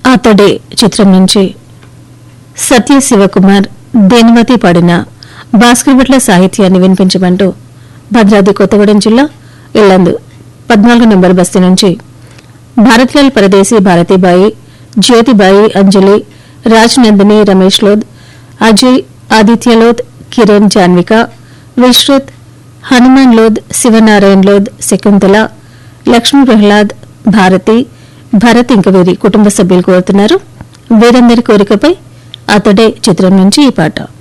అతడే చిత్రం నుంచి సత్య శివకుమార్ దేనివతి పాడిన భాస్కర్ సాహిత్యాన్ని వినిపించమంటూ భద్రాద్రి కొత్తగూడెం జిల్లా ఇల్లందు పద్నాలుగు నంబర్ బస్తీ నుంచి భారత్లాల్ పరదేశీ భారతీబాయి జ్యోతిబాయి అంజలి రాజ్నందిని రమేష్ లోద్ అజయ్ ఆదిత్య లోద్ కిరణ్ జాన్విక విశ్రుత్ హనుమాన్ లోద్ శివనారాయణ్ లోద్ శకుంతల లక్ష్మీ ప్రహ్లాద్ భారతి భరత్ ఇంక వీరి కుటుంబ సభ్యులు కోరుతున్నారు వీరందరి కోరికపై అతడే చిత్రం నుంచి ఈ పాట